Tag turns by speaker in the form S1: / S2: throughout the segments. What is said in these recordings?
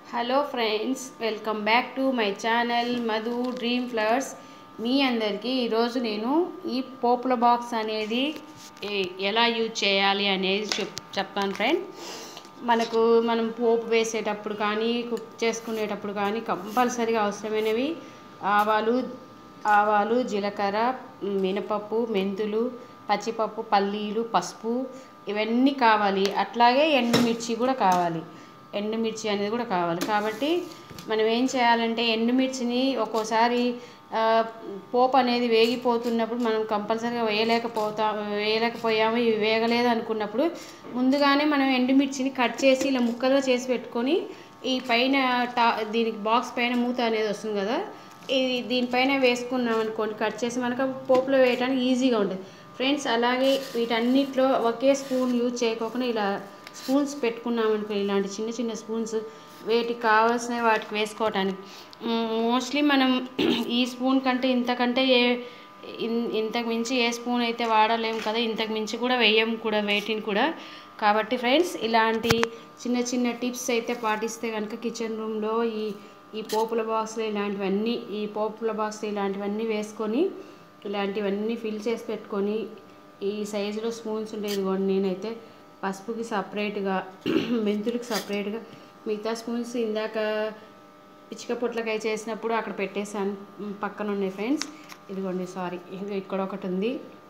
S1: hello friends welcome back to my channel Madhu dream flowers మీ అందరికీ ఈరోజు నేను ఈ పోపుల బాక్స్ అనేది ఏ- ఎలా యూజ్ చేయాలి అనేది చెప్ చెప్తాను ఫ్రెండ్ మనకు మనం పోపు వేసేటప్పుడు కానీ కుక్ చేసుకునేటప్పుడు కానీ కంపల్సరీగా అవసరమైనవి ఆవాలు ఆవాలు జీలకర్ర మినపప్పు మెంతులు పచ్చిపప్పు పల్లీలు పసుపు ఇవన్నీ కావాలి అట్లాగే ఎండుమిర్చి కూడా కావాలి ఎండుమిర్చి అనేది కూడా కావాలి కాబట్టి మనం ఏం చేయాలంటే ఎండుమిర్చిని ఒక్కోసారి ఆ, పోపు అనేది వేగిపోతున్నప్పుడు మనం కంపల్సరీగా వేయలేకపోతా వేయలేకపోయాము ఇవి వేగలేదు అనుకున్నప్పుడు ముందుగానే మనం ఎండుమిర్చిని కట్ చేసి ఇలా ముక్కలుగా చేసి పెట్టుకొని ఈ పైన టా దీనికి బాక్స్ పైన మూత అనేది వస్తుంది కదా ఇది దీనిపైన వేసుకున్నాం అనుకోండి కట్ చేసి మనకు పోపులో వేయడానికి ఈజీగా ఉంటుంది ఫ్రెండ్స్ అలాగే వీటన్నిటిలో ఒకే స్పూన్ యూజ్ చేయకోకుండా ఇలా స్పూన్స్ పెట్టుకున్నాం అనుకో ఇలాంటి చిన్న చిన్న స్పూన్స్ వేటికి కావాల్సిన వాటికి వేసుకోవటానికి మోస్ట్లీ మనం ఈ స్పూన్ కంటే ఇంతకంటే ఏ ఇన్- ఇంతకు మించి ఏ స్పూన్ అయితే వాడలేము కదా ఇంతకు మించి కూడా వేయం కూడా వేటిని కూడా కాబట్టి ఫ్రెండ్స్ ఇలాంటి చిన్న చిన్న టిప్స్ అయితే పాటిస్తే కనుక కిచెన్ రూమ్లో ఈ ఈ పోపుల బాక్స్లో ఇలాంటివన్నీ ఈ పోపుల బాక్స్ ఇలాంటివన్నీ వేసుకొని ఇలాంటివన్నీ ఫిల్ చేసి పెట్టుకొని ఈ సైజులో స్పూన్స్ ఉంటాయి ఇదిగోండి నేనైతే పసుపుకి సపరేట్గా మెంతులకి సపరేట్గా మిగతా స్పూన్స్ ఇందాక పిచ్చిక పొట్లకాయ చేసినప్పుడు అక్కడ పెట్టేశాను ఉమ్, పక్కన ఉన్నాయి ఫ్రెండ్స్ ఇదిగోండి సారీ ఇక్కడ ఒకటి ఉంది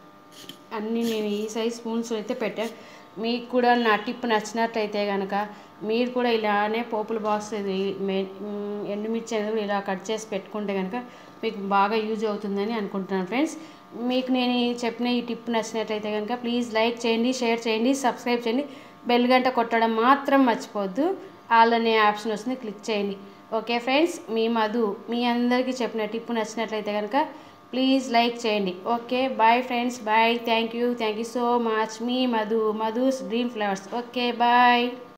S1: అన్నీ నేను ఈ సైజ్ స్పూన్స్ అయితే పెట్టాను మీకు కూడా నా టిప్ నచ్చినట్లయితే కనుక మీరు కూడా ఇలానే పోపుల బాక్స్ ఇది మే- మ్, ఎండుమిర్చి అనేది కూడా ఇలా కట్ చేసి పెట్టుకుంటే కనుక మీకు బాగా యూజ్ అవుతుందని అనుకుంటున్నాను ఫ్రెండ్స్ మీకు నేను ఈ చెప్పిన ఈ టిప్ నచ్చినట్లయితే కనుక ప్లీజ్ లైక్ చేయండి షేర్ చేయండి సబ్స్క్రైబ్ చేయండి బెల్ గంట కొట్టడం మాత్రం మర్చిపోవద్దు ఆల్ అనే ఆప్షన్ వస్తుంది క్లిక్ చేయండి ఓకే ఫ్రెండ్స్ మీ మధు మీ అందరికీ చెప్పిన టిప్ నచ్చినట్లయితే కనుక ప్లీజ్ లైక్ చేయండి okay bye friends bye thank you thank you so much మీ Madhu Madhu's dream flowers okay bye